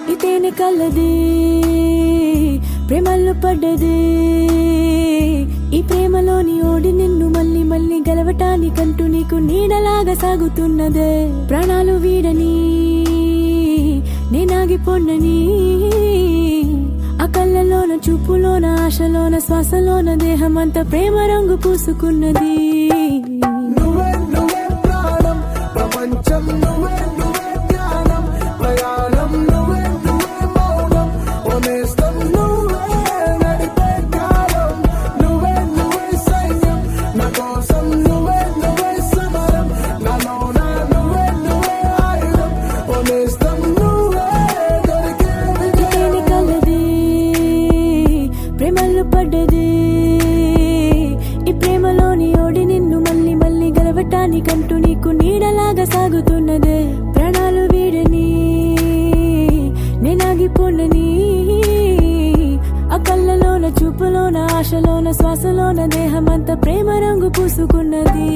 ఇతేనే కలది ప్రేమల్లో పడ్డది ఈ ప్రేమలోని ఓడి నిన్ను మళ్ళీ మళ్ళీ గెలవటానికంటూ నీకు నీడలాగా సాగుతున్నదే ప్రాణాలు వీడని నేనాగిపోన్నని ఆ కళ్ళలోన చూపులోన ఆశలోన శ్వాసలోన దేహమంతా ప్రేమ రంగు పూసుకున్నది నువ్వే నువ్వే ప్రాణం ప్రపంచం నువ్వే నువ్వే ధ్యానం ప్రయాణం నువ్వే నువ్వే మౌనం ఓనేస్తం నువ్వే నడిపే కాలం నువ్వే నువ్వే సైన్యం నా కోసం నువ్వే నువ్వే సమరం నాలోన నువ్వే నువ్వే ఆయుధం ఓనేస్తం నువ్వే దొరికే విజయం ఇతేనే కలది ప్రేమల్లో పడ్డది ఈ ప్రేమలోని ఓడి నిన్ను మళ్ళీ మళ్ళీ గెలవటానికంటూ నీకు నీడలాగా సాగుతున్నదే ప్రాణాలు వీడని నేనాగిపోనని ఆ కళ్ళలోన చూపులోన ఆశలోన శ్వాసలోన దేహమంతా ప్రేమ రంగు పూసుకున్నది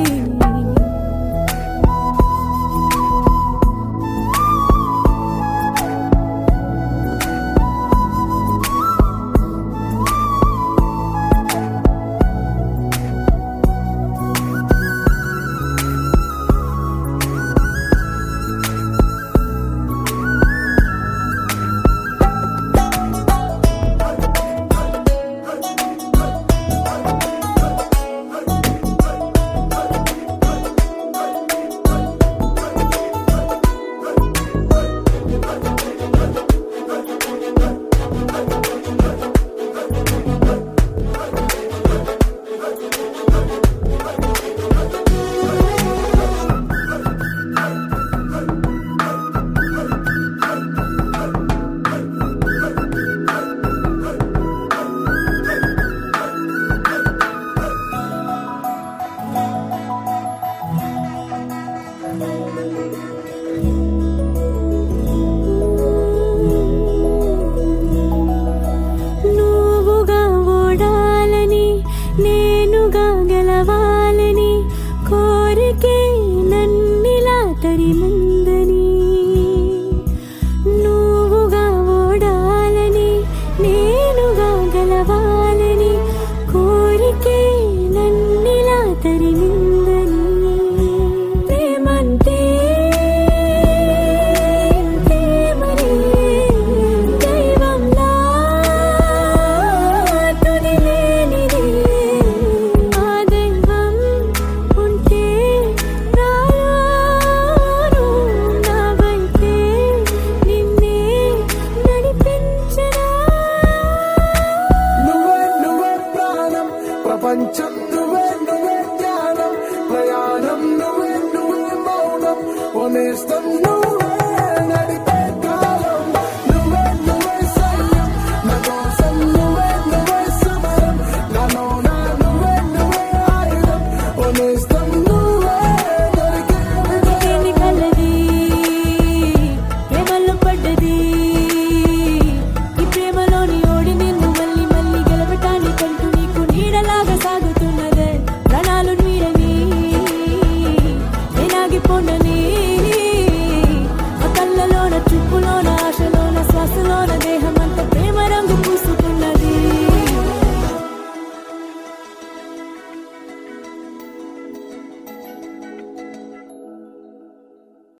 నువ్వుగా ఓడాలని నేనుగా గెలవాలని కోరికే నన్నిలా తరిమందని నువ్వుగా ఓడాలని నేనుగా గెలవాలని కోరికే నన్నిలా తరిమిందని ప్రేమంటే ప్రేమని దైవంలా తుదిలేనిది ఆ దైవం ఉంటే నాలోను నా వైపే నిన్నే నడిపించరా నువ్వే నువ్వే ప్రాణం ప్రపంచం నువ్వే నువ్వే ధ్యానం ప్రయాణం నువ్వే నువ్వే మౌనం ఓనేస్తం నువ్వే నడిపే కాలం నువ్వే నువ్వే సైన్యం నా కోసం నువ్వే నువ్వే సమరం నాలోన నువ్వే నువ్వే ఆయుధం ఓనేస్తం నువ్వే దొరికే విజయం ఇతేనే కలది ప్రేమలో పడ్డది ఈ ప్రేమలోని ఓడి నిన్ను మళ్ళీ మళ్ళీ గెలవటానికంటూ నీకు నీడలాగా సాగుతున్నదే ప్రాణాలు నీడని నేనాగిపోనని ఆ కళ్ళలోన చూపులోన ఆశలోన శ్వాసలోన దేహమంతా ప్రేమ రంగు